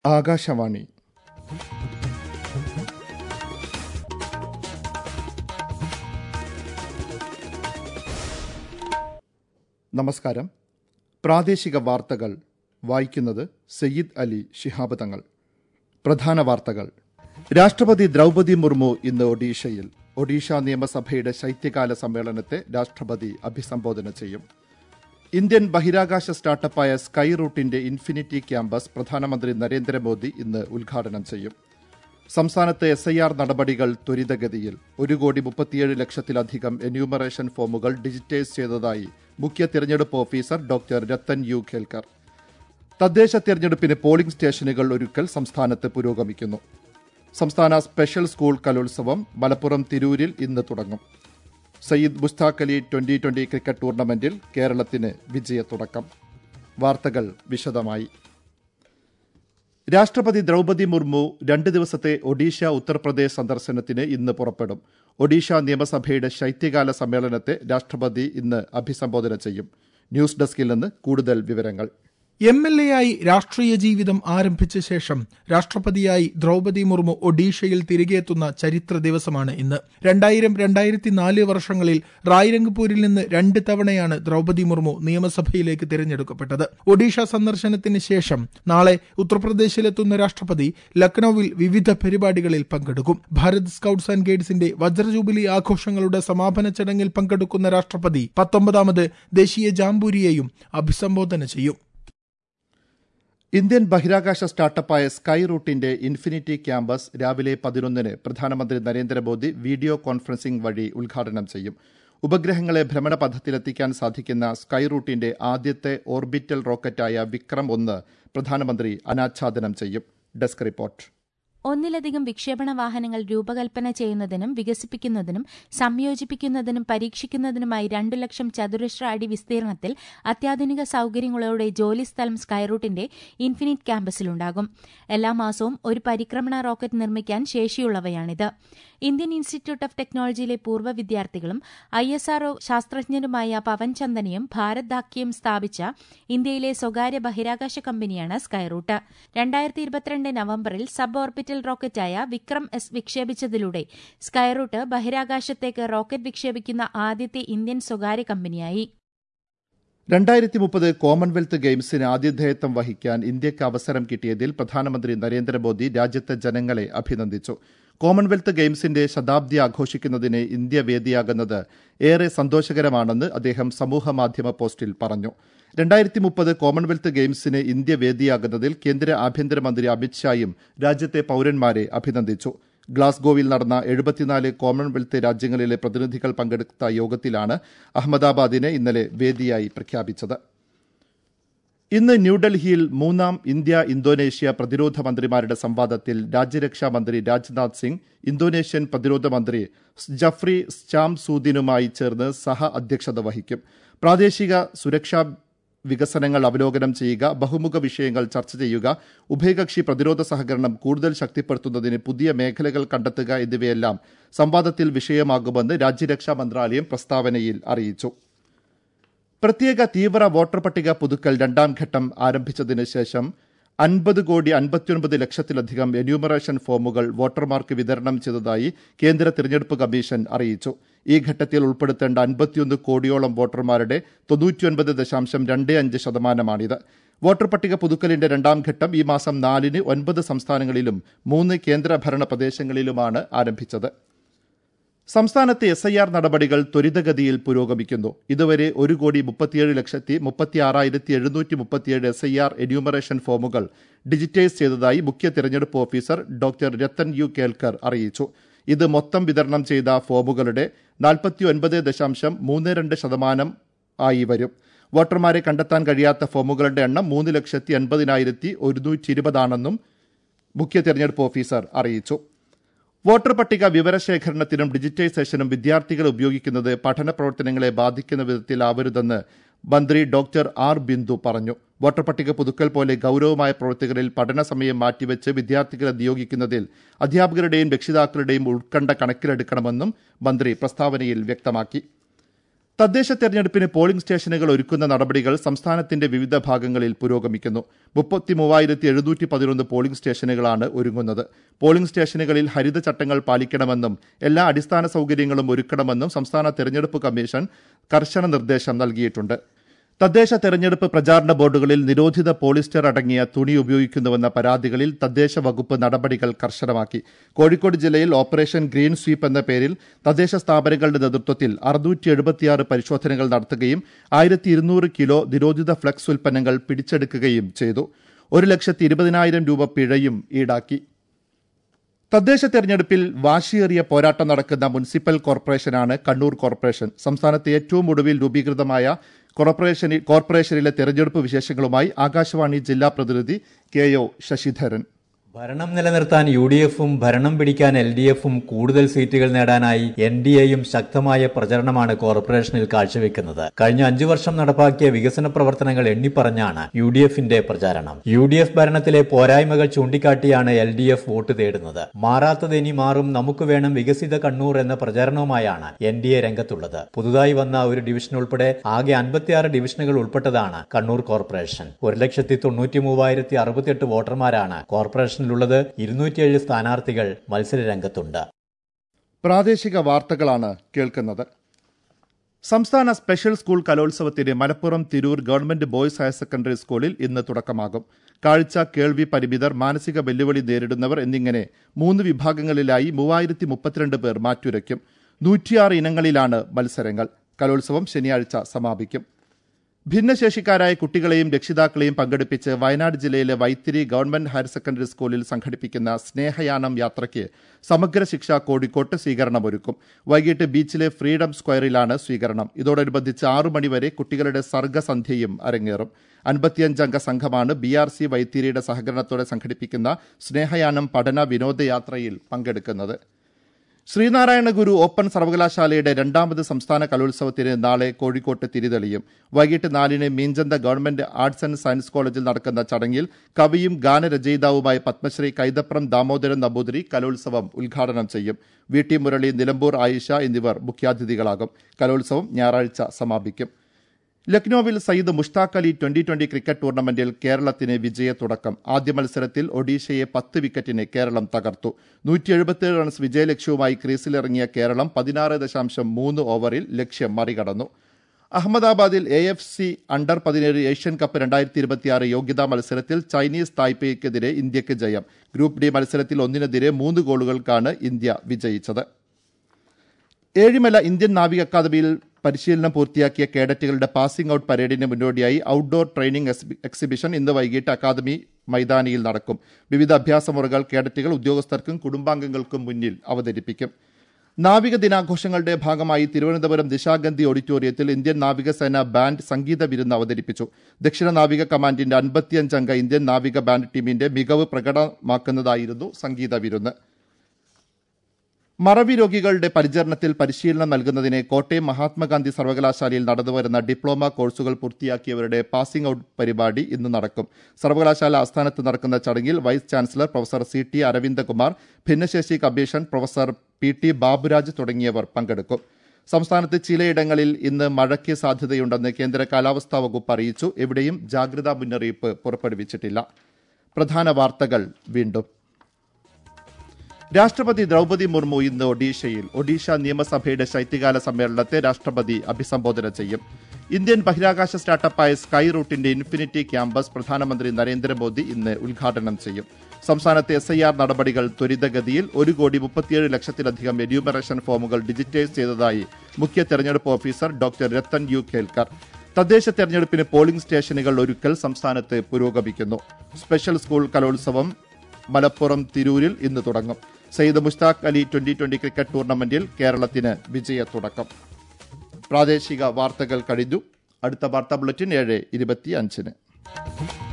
ആകാശവാണി നമസ്കാരം പ്രാദേശിക വാർത്തകൾ വായിക്കുന്നത് സയ്യിദ് അലി ശിഹാബ് തങ്ങൾ പ്രധാന വാർത്തകൾ രാഷ്ട്രപതി ദ്രൗപദി മുർമു ഇന്ന് ഒഡീഷയിൽ ഒഡീഷ നിയമസഭയുടെ ശൈത്യകാല സമ്മേളനത്തെ രാഷ്ട്രപതി അഭിസംബോധന ചെയ്യും ഇന്ത്യൻ ബഹിരാകാശ സ്റ്റാർട്ടപ്പായ സ്കൈ റൂട്ടിന്റെ ഇൻഫിനിറ്റി ക്യാമ്പസ് പ്രധാനമന്ത്രി നരേന്ദ്രമോദി ഇന്ന് ഉദ്ഘാടനം ചെയ്യും സംസ്ഥാനത്ത് എസ് ഐ ആർ നടപടികൾ ത്വരിതഗതിയിൽ ഒരു കോടി മുപ്പത്തിയേഴ് ലക്ഷത്തിലധികം എന്യൂമറേഷൻ ഫോമുകൾ ഡിജിറ്റൈസ് ചെയ്തതായി മുഖ്യ തിരഞ്ഞെടുപ്പ് officer doctor Rathan U Khelkar തദ്ദേശ തിരഞ്ഞെടുപ്പിന് പോളിംഗ് സ്റ്റേഷനുകൾ ഒരുക്കൽ സംസ്ഥാനത്ത് പുരോഗമിക്കുന്നു സംസ്ഥാന സ്പെഷ്യൽ സ്കൂൾ കലോത്സവം മലപ്പുറം തിരൂരിൽ ഇന്ന് തുടങ്ങും Syed Mushtaq Ali twenty twenty cricket ടൂർണമെന്റിൽ കേരളത്തിന് വിജയത്തുടക്കം വാർത്തകൾ വിശദമായി രാഷ്ട്രപതി ദ്രൗപദി മുർമു രണ്ട് ദിവസത്തെ ഒഡീഷ ഉത്തർപ്രദേശ് സന്ദർശനത്തിന് ഇന്ന് പുറപ്പെടും ഒഡീഷ നിയമസഭയുടെ ശൈത്യകാല സമ്മേളനത്തെ രാഷ്ട്രപതി ഇന്ന് അഭിസംബോധന ചെയ്യും ന്യൂസ് ഡെസ്കിൽ നിന്ന് കൂടുതൽ വിവരങ്ങൾ എം എൽ എ ആയി രാഷ്ട്രീയ ജീവിതം ആരംഭിച്ച ശേഷം രാഷ്ട്രപതിയായി ദ്രൗപദി മുർമു ഒഡീഷയിൽ തിരികെ എത്തുന്ന ചരിത്ര ദിവസമാണ് ഇന്ന് രണ്ടായിരം രണ്ടായിരത്തി നാല് വർഷങ്ങളിൽ റായ്രംഗ്പൂരിൽ നിന്ന് രണ്ട് തവണയാണ് ദ്രൗപദി മുർമു നിയമസഭയിലേക്ക് തിരഞ്ഞെടുക്കപ്പെട്ടത് ഒഡീഷ സന്ദർശനത്തിന് ശേഷം നാളെ ഉത്തർപ്രദേശിലെത്തുന്ന രാഷ്ട്രപതി ലക്നൌവിൽ വിവിധ പരിപാടികളിൽ പങ്കെടുക്കും ഭാരത് സ്കൌട്ട്സ് ആൻഡ് ഗൈഡ്സിന്റെ വജ്രജൂബിലി ആഘോഷങ്ങളുടെ സമാപന ചടങ്ങിൽ പങ്കെടുക്കുന്ന രാഷ്ട്രപതി പത്തൊമ്പതാമത് ദേശീയ ജാംബൂരിയെയും അഭിസംബോധന ചെയ്യും ഇന്ത്യൻ ബഹിരാകാശ സ്റ്റാർട്ടപ്പായ സ്കൈ റൂട്ടിന്റെ ഇൻഫിനിറ്റി ക്യാമ്പസ് രാവിലെ പതിനൊന്നിന് പ്രധാനമന്ത്രി നരേന്ദ്രമോദി വീഡിയോ കോൺഫറൻസിംഗ് വഴി ഉദ്ഘാടനം ചെയ്യും ഉപഗ്രഹങ്ങളെ ഭ്രമണപഥത്തിലെത്തിക്കാൻ സാധിക്കുന്ന സ്കൈ റൂട്ടിന്റെ ആദ്യത്തെ ഓർബിറ്റൽ റോക്കറ്റായ വിക്രം ഒന്ന് പ്രധാനമന്ത്രി അനാച്ഛാദനം ചെയ്യും ഡെസ്ക് റിപ്പോർട്ട് ഒന്നിലധികം വിക്ഷേപണ വാഹനങ്ങൾ രൂപകൽപ്പന ചെയ്യുന്നതിനും വികസിപ്പിക്കുന്നതിനും സംയോജിപ്പിക്കുന്നതിനും പരീക്ഷിക്കുന്നതിനുമായി രണ്ടു ലക്ഷം ചതുരശ്ര അടി വിസ്തീർണത്തിൽ അത്യാധുനിക സൌകര്യങ്ങളോടെ ജോലിസ്ഥലം സ്കൈറൂട്ടിന്റെ ഇൻഫിനിറ്റ് ക്യാമ്പസിലുണ്ടാകും എല്ലാ മാസവും ഒരു പരിക്രമണ റോക്കറ്റ് നിർമ്മിക്കാൻ ശേഷിയുള്ളവയാണിത് ഇന്ത്യൻ ഇൻസ്റ്റിറ്റ്യൂട്ട് ഓഫ് ടെക്നോളജിയിലെ പൂർവ്വ വിദ്യാർത്ഥികളും ഐ എസ് ആർഒ ശാസ്ത്രജ്ഞനുമായ പവൻ ചന്ദനയും ഭാരത് ദാക്കിയും സ്ഥാപിച്ച ഇന്ത്യയിലെ സ്വകാര്യ ബഹിരാകാശ കമ്പനിയാണ് സ്കൈറൂട്ട് രണ്ടായിരത്തി ഇരുപത്തിരണ്ട് നവംബറിൽ സബ് ഓർബിറ്റൽ റോക്കറ്റായ വിക്രം എസ് വിക്ഷേപിച്ചതിലൂടെ സ്കൈറൂട്ട് ബഹിരാകാശത്തേക്ക് റോക്കറ്റ് വിക്ഷേപിക്കുന്ന ആദ്യത്തെ ഇന്ത്യൻ സ്വകാര്യ കമ്പനിയായി രണ്ടായിരത്തി മുപ്പത് കോമൺവെൽത്ത് ഗെയിംസിന് ആതിഥേയത്വം വഹിക്കാൻ ഇന്ത്യക്ക് അവസരം കിട്ടിയതിൽ പ്രധാനമന്ത്രി നരേന്ദ്രമോദി രാജ്യത്തെ ജനങ്ങളെ അഭിനന്ദിച്ചു കോമൺവെൽത്ത് ഗെയിംസിന്റെ ശതാബ്ദി ആഘോഷിക്കുന്നതിന് ഇന്ത്യ വേദിയാകുന്നത് ഏറെ സന്തോഷകരമാണെന്ന് അദ്ദേഹം സമൂഹമാധ്യമ പോസ്റ്റിൽ പറഞ്ഞു രണ്ടായിരത്തി മുപ്പത് കോമൺവെൽത്ത് ഗെയിംസിന് ഇന്ത്യ വേദിയാകുന്നതിൽ കേന്ദ്ര ആഭ്യന്തരമന്ത്രി അമിത്ഷായും രാജ്യത്തെ പൌരന്മാരെ അഭിനന്ദിച്ചു ഗ്ലാസ്ഗോവിൽ നടന്ന എഴുപത്തിനാല് കോമൺവെൽത്ത് രാജ്യങ്ങളിലെ പ്രതിനിധികൾ പങ്കെടുത്ത യോഗത്തിലാണ് അഹമ്മദാബാദിനെ ഇന്നലെ വേദിയായി പ്രഖ്യാപിച്ചത് ഇന്ന് ന്യൂഡൽഹിയിൽ മൂന്നാം ഇന്ത്യ ഇന്തോനേഷ്യ പ്രതിരോധ മന്ത്രിമാരുടെ സംവാദത്തിൽ രാജ്യരക്ഷാ മന്ത്രി രാജ്നാഥ് സിംഗ് ഇന്തോനേഷ്യൻ പ്രതിരോധ മന്ത്രി ജഫ്രി സ്റ്റാം സൂദിനുമായി ചേർന്ന് സഹ അധ്യക്ഷത വഹിക്കും പ്രാദേശിക സുരക്ഷാ വികസനങ്ങൾ അവലോകനം ചെയ്യുക ബഹുമുഖ വിഷയങ്ങൾ ചർച്ച ചെയ്യുക ഉഭയകക്ഷി പ്രതിരോധ സഹകരണം കൂടുതൽ ശക്തിപ്പെടുത്തുന്നതിന് പുതിയ മേഖലകൾ കണ്ടെത്തുക എന്നിവയെല്ലാം സംവാദത്തിൽ വിഷയമാകുമെന്ന് രാജ്യരക്ഷാ മന്ത്രാലയം പ്രസ്താവനയിൽ അറിയിച്ചു പ്രത്യേക തീവ്ര വോട്ടർ പട്ടിക പുതുക്കൽ രണ്ടാം ഘട്ടം ആരംഭിച്ചതിന് ശേഷം അൻപത് കോടി അൻപത്തിയൊൻപത് ലക്ഷത്തിലധികം എന്യൂമറേഷൻ ഫോമുകൾ വോട്ടർമാർക്ക് വിതരണം ചെയ്തതായി കേന്ദ്ര തിരഞ്ഞെടുപ്പ് കമ്മീഷൻ അറിയിച്ചു ഈ ഘട്ടത്തിൽ ഉൾപ്പെടുത്തേണ്ട അൻപത്തിയൊന്ന് കോടിയോളം വോട്ടർമാരുടെ തൊണ്ണൂറ്റിയൊൻപത് ദശാംശം രണ്ട് അഞ്ച് ശതമാനമാണിത് വോട്ടർ പട്ടിക പുതുക്കലിന്റെ രണ്ടാം ഘട്ടം ഈ മാസം നാലിന് ഒൻപത് സംസ്ഥാനങ്ങളിലും മൂന്ന് കേന്ദ്രഭരണ പ്രദേശങ്ങളിലുമാണ് ആരംഭിച്ചത് സംസ്ഥാനത്തെ എസ് ഐ ആർ നടപടികൾ ത്വരിതഗതിയിൽ പുരോഗമിക്കുന്നു ഇതുവരെ ഒരു കോടി മുപ്പത്തിയേഴ് ലക്ഷത്തി മുപ്പത്തി ആറായിരത്തി എഴുന്നൂറ്റി മുപ്പത്തിയേഴ് എസ് ഐ ആർ എന്യൂമറേഷൻ ഫോമുകൾ ഡിജിറ്റൈസ് ചെയ്തതായി മുഖ്യ തിരഞ്ഞെടുപ്പ് officer doctor Rathan U Kelkar അറിയിച്ചു ഇത് മൊത്തം വിതരണം ചെയ്ത ഫോമുകളുടെ നാൽപ്പത്തി ഒൻപത് ദശാംശം മൂന്ന് രണ്ട് ശതമാനം ആയി വരും വോട്ടർമാരെ കണ്ടെത്താൻ കഴിയാത്ത ഫോമുകളുടെ എണ്ണം മൂന്ന് ലക്ഷത്തി എൺപതിനായിരത്തി ഒരുന്നൂറ്റി ഇരുപതാണെന്നും മുഖ്യ തിരഞ്ഞെടുപ്പ് ഓഫീസർ അറിയിച്ചു വോട്ടർ പട്ടിക വിവരശേഖരണത്തിനും ഡിജിറ്റൈസേഷനും വിദ്യാർത്ഥികൾ ഉപയോഗിക്കുന്നത് പഠന പ്രവർത്തനങ്ങളെ ബാധിക്കുന്ന വിധത്തിലാവരുതെന്ന് മന്ത്രി ഡോക്ടർ ആർ ബിന്ദു പറഞ്ഞു വോട്ടർ പട്ടിക പുതുക്കൽ പോലെ ഗൌരവമായ പ്രവൃത്തികളിൽ പഠന സമയം മാറ്റിവെച്ച് വിദ്യാർത്ഥികളെ നിയോഗിക്കുന്നതിൽ അധ്യാപകരുടെയും രക്ഷിതാക്കളുടെയും ഉത്കണ്ഠ കണക്കിലെടുക്കണമെന്നും മന്ത്രി പ്രസ്താവനയിൽ വ്യക്തമാക്കി തദ്ദേശ തെരഞ്ഞെടുപ്പിന് പോളിംഗ് സ്റ്റേഷനുകൾ ഒരുക്കുന്ന നടപടികൾ സംസ്ഥാനത്തിന്റെ വിവിധ ഭാഗങ്ങളിൽ പുരോഗമിക്കുന്നു മുപ്പത്തി മൂവായിരത്തി എഴുന്നൂറ്റി പതിനൊന്ന് പോളിംഗ് സ്റ്റേഷനുകളാണ് ഒരുങ്ങുന്നത് പോളിംഗ് സ്റ്റേഷനുകളിൽ ഹരിത ചട്ടങ്ങൾ പാലിക്കണമെന്നും എല്ലാ അടിസ്ഥാന സൌകര്യങ്ങളും ഒരുക്കണമെന്നും സംസ്ഥാന തെരഞ്ഞെടുപ്പ് കമ്മീഷൻ കർശന നിർദ്ദേശം നൽകിയിട്ടുണ്ട് തദ്ദേശ തെരഞ്ഞെടുപ്പ് പ്രചാരണ ബോർഡുകളിൽ നിരോധിത പോളിസ്റ്റർ അടങ്ങിയ തുണി ഉപയോഗിക്കുന്നുവെന്ന പരാതികളിൽ തദ്ദേശ വകുപ്പ് നടപടികൾ കർശനമാക്കി കോഴിക്കോട് ജില്ലയിൽ ഓപ്പറേഷൻ ഗ്രീൻ സ്വീപ്പ് എന്ന പേരിൽ തദ്ദേശ സ്ഥാപനങ്ങളുടെ നേതൃത്വത്തിൽ അറുന്നൂറ്റി എഴുപത്തിയാറ് പരിശോധനകൾ നടത്തുകയും ആയിരത്തി ഇരുന്നൂറ് കിലോ നിരോധിത ഫ്ലക്സ് ഉൽപ്പന്നങ്ങൾ പിടിച്ചെടുക്കുകയും ചെയ്തു ഒരു ലക്ഷത്തി ഇരുപതിനായിരം രൂപ പിഴയും ഈടാക്കി തദ്ദേശ തെരഞ്ഞെടുപ്പിൽ വാശിയേറിയ പോരാട്ടം നടക്കുന്ന മുനിസിപ്പൽ കോർപ്പറേഷനാണ് കണ്ണൂർ കോർപ്പറേഷൻ സംസ്ഥാനത്തെ ഏറ്റവും ഒടുവിൽ രൂപീകൃതമായ കോർപ്പറേഷനിൽ കോർപ്പറേഷനിലെ തെരഞ്ഞെടുപ്പ് വിശേഷങ്ങളുമായി ആകാശവാണി ജില്ലാ പ്രതിനിധി കെ ഒ ശശിധരൻ ഭരണം നിലനിർത്താൻ യു ഡി എഫും ഭരണം പിടിക്കാൻ എൽ ഡി എഫും കൂടുതൽ സീറ്റുകൾ നേടാനായി എൻ ഡി എയും ശക്തമായ പ്രചരണമാണ് കോർപ്പറേഷനിൽ കാഴ്ചവെക്കുന്നത് കഴിഞ്ഞ അഞ്ചു വർഷം നടപ്പാക്കിയ വികസന പ്രവർത്തനങ്ങൾ എണ്ണിപ്പറഞ്ഞാണ് യു ഡി എഫിന്റെ പ്രചാരണം യു ഡി എഫ് ഭരണത്തിലെ പോരായ്മകൾ ചൂണ്ടിക്കാട്ടിയാണ് എൽ ഡി എഫ് വോട്ട് തേടുന്നത് മാറാത്തത് ഇനി മാറും നമുക്ക് വേണം വികസിത കണ്ണൂർ എന്ന പ്രചാരണവുമായാണ് എൻ ഡി എ രംഗത്തുള്ളത് പുതുതായി വന്ന ഒരു ഡിവിഷൻ ഉൾപ്പെടെ ആകെ അൻപത്തിയാറ് ഡിവിഷനുകൾ ഉൾപ്പെട്ടതാണ് കണ്ണൂർ കോർപ്പറേഷൻ ഒരു ലക്ഷത്തി തൊണ്ണൂറ്റി മൂവായിരത്തി അറുപത്തിയെട്ട് വോട്ടർമാരാണ് കോർപ്പറേഷൻ സ്റ്റേഷനിലുള്ളത് ഇരുന്നൂറ്റിയേഴ് സ്ഥാനാർത്ഥികൾ മത്സരരംഗത്തുണ്ട് പ്രാദേശിക വാർത്തകളാണ് കേൾക്കുന്നത് സംസ്ഥാന സ്പെഷ്യൽ സ്കൂൾ കലോത്സവത്തിന് Malappuram Tirur government boys higher secondary സ്കൂളിൽ ഇന്ന് തുടക്കമാകും കാഴ്ച കേൾവി പരിമിതർ മാനസിക വെല്ലുവിളി നേരിടുന്നവർ എന്നിങ്ങനെ മൂന്ന് വിഭാഗങ്ങളിലായി മൂവായിരത്തി മുപ്പത്തിരണ്ട് പേർ മാറ്റുരയ്ക്കും നൂറ്റിയാറ് ഇനങ്ങളിലാണ് മത്സരങ്ങൾ കലോത്സവം ശനിയാഴ്ച സമാപിക്കും ഭിന്നശേഷിക്കാരായ കുട്ടികളെയും രക്ഷിതാക്കളെയും പങ്കെടുപ്പിച്ച് വയനാട് ജില്ലയിലെ വൈത്തിരി ഗവൺമെന്റ് ഹയർ സെക്കൻഡറി സ്കൂളിൽ സംഘടിപ്പിക്കുന്ന സ്നേഹയാനം യാത്രയ്ക്ക് സമഗ്ര ശിക്ഷ കോഴിക്കോട്ട് സ്വീകരണമൊരുക്കും വൈകിട്ട് ബീച്ചിലെ ഫ്രീഡം സ്ക്വയറിലാണ് സ്വീകരണം ഇതോടനുബന്ധിച്ച് ആറു മണിവരെ കുട്ടികളുടെ സർഗസന്ധ്യയും അരങ്ങേറും അൻപത്തിയഞ്ചംഗ സംഘമാണ് ബി ആർ സി വൈത്തിരിയുടെ സഹകരണത്തോടെ സംഘടിപ്പിക്കുന്ന സ്നേഹയാനം പഠന വിനോദയാത്രയിൽ പങ്കെടുക്കുന്നത് ശ്രീനാരായണ ഗുരു ഓപ്പൺ സർവകലാശാലയുടെ രണ്ടാമത് സംസ്ഥാന കലോത്സവത്തിന് നാളെ കോഴിക്കോട്ട് തിരിതെളിയും വൈകിട്ട് നാലിന് Meenchantha government arts and science കോളേജിൽ നടക്കുന്ന ചടങ്ങിൽ കവിയും ഗാനരചയിതാവുമായ പത്മശ്രീ കൈതപ്രം ദാമോദരൻ നമ്പൂതിരി കലോത്സവം ഉദ്ഘാടനം ചെയ്യും വി ടി മുരളി നിലമ്പൂർ ആയിഷ എന്നിവർ മുഖ്യാതിഥികളാകും കലോത്സവം ഞായറാഴ്ച സമാപിക്കും ലക്നൌവിൽ Syed Mushtaq Ali twenty twenty cricket ടൂർണമെന്റിൽ കേരളത്തിന് വിജയത്തുടക്കം ആദ്യ മത്സരത്തിൽ ഒഡീഷയെ പത്ത് വിക്കറ്റിന് കേരളം തകർത്തു നൂറ്റി എഴുപത്തിയേഴ് റൺസ് വിജയലക്ഷ്യവുമായി ക്രീസിലിറങ്ങിയ കേരളം പതിനാറ് ദശാംശം മൂന്ന് ഓവറിൽ ലക്ഷ്യം മറികടന്നു അഹമ്മദാബാദിൽ എ എഫ് സി അണ്ടർ പതിനേഴ് ഏഷ്യൻ കപ്പ് രണ്ടായിരത്തി ഇരുപത്തിയാറ് യോഗ്യതാ മത്സരത്തിൽ ചൈനീസ് തായ്പേയ്ക്കെതിരെ ഇന്ത്യക്ക് ജയം ഗ്രൂപ്പ് ഡി മത്സരത്തിൽ ഒന്നിനെതിരെ മൂന്ന് ഗോളുകൾക്കാണ് ഇന്ത്യ വിജയിച്ചത് ഏഴിമല ഇന്ത്യൻ നാവിക അക്കാദമിയിൽ പരിശീലനം പൂർത്തിയാക്കിയ കേഡറ്റുകളുടെ പാസിംഗ് ഔട്ട് പരേഡിന് മുന്നോടിയായി ഔട്ട്ഡോർ ട്രെയിനിംഗ് എക്സിബിഷൻ ഇന്ന് വൈകിട്ട് അക്കാദമി മൈതാനിയിൽ നടക്കും വിവിധ അഭ്യാസമുറകൾ കേഡറ്റുകൾ ഉദ്യോഗസ്ഥർക്കും കുടുംബാംഗങ്ങൾക്കും മുന്നിൽ അവതരിപ്പിക്കും നാവിക ദിനാഘോഷങ്ങളുടെ ഭാഗമായി തിരുവനന്തപുരം ദിശാഗന്ധി ഓഡിറ്റോറിയത്തിൽ ഇന്ത്യൻ നാവികസേന ബാൻഡ് സംഗീത വിരുന്ന് അവതരിപ്പിച്ചു ദക്ഷിണ നാവിക കമാൻഡിന്റെ അൻപത്തിയഞ്ചംഗ ഇന്ത്യൻ നാവിക ബാൻഡ് ടീമിന്റെ മികവ് പ്രകടമാക്കുന്നതായിരുന്നു സംഗീത വിരുന്ന് മറവി രോഗികളുടെ പരിചരണത്തിൽ പരിശീലനം നൽകുന്നതിന് കോട്ടയം മഹാത്മാഗാന്ധി സർവകലാശാലയിൽ നടന്നുവരുന്ന ഡിപ്ലോമ കോഴ്സുകൾ പൂർത്തിയാക്കിയവരുടെ പാസിംഗ് ഔട്ട് പരിപാടി ഇന്ന് നടക്കും സർവകലാശാല ആസ്ഥാനത്ത് നടക്കുന്ന ചടങ്ങിൽ vice chancellor professor C T Aravindakumar ഭിന്നശേഷി commission professor P T Baburaj തുടങ്ങിയവർ പങ്കെടുക്കും സംസ്ഥാനത്ത് ചിലയിടങ്ങളിൽ ഇന്ന് മഴയ്ക്ക് സാധ്യതയുണ്ടെന്ന് കേന്ദ്ര കാലാവസ്ഥാ വകുപ്പ് അറിയിച്ചു എവിടെയും ജാഗ്രതാ മുന്നറിയിപ്പ് പുറപ്പെടുവിച്ചിട്ടില്ല പ്രധാന വാർത്തകൾ വീണ്ടും രാഷ്ട്രപതി ദ്രൗപതി മുർമു ഇന്ന് ഒഡീഷയിൽ ഒഡീഷ നിയമസഭയുടെ ശൈത്യകാല സമ്മേളനത്തെ രാഷ്ട്രപതി അഭിസംബോധന ചെയ്യും ഇന്ത്യൻ ബഹിരാകാശ സ്റ്റാർട്ടപ്പായ സ്കൈ റൂട്ടിന്റെ ഇൻഫിനിറ്റി ക്യാമ്പസ് പ്രധാനമന്ത്രി നരേന്ദ്രമോദി ഇന്ന് ഉദ്ഘാടനം ചെയ്യും സംസ്ഥാനത്തെ എസ് ഐ ആർ നടപടികൾ ത്വരിതഗതിയിൽ ഒരു കോടി മുപ്പത്തിയേഴ് ലക്ഷത്തിലധികം എന്യൂമറേഷൻ ഫോമുകൾ ഡിജിറ്റൈസ് ചെയ്തതായി മുഖ്യ തെരഞ്ഞെടുപ്പ് officer doctor Rathan U Kelkar തദ്ദേശ തെരഞ്ഞെടുപ്പിന് പോളിംഗ് സ്റ്റേഷനുകൾ ഒരുക്കൽ സംസ്ഥാനത്ത് പുരോഗമിക്കുന്നു സ്പെഷ്യൽ സ്കൂൾ കലോത്സവം മലപ്പുറം തിരൂരിൽ ഇന്ന് തുടങ്ങും Syed Mushtaq Ali twenty twenty cricket ടൂർണമെന്റിൽ കേരളത്തിന് വിജയത്തുടക്കം പ്രാദേശിക വാർത്തകൾ കഴിഞ്ഞു അടുത്ത വാർത്താ ബുള്ളറ്റിൻ ഏഴ് ഇരുപത്തി അഞ്ചിന്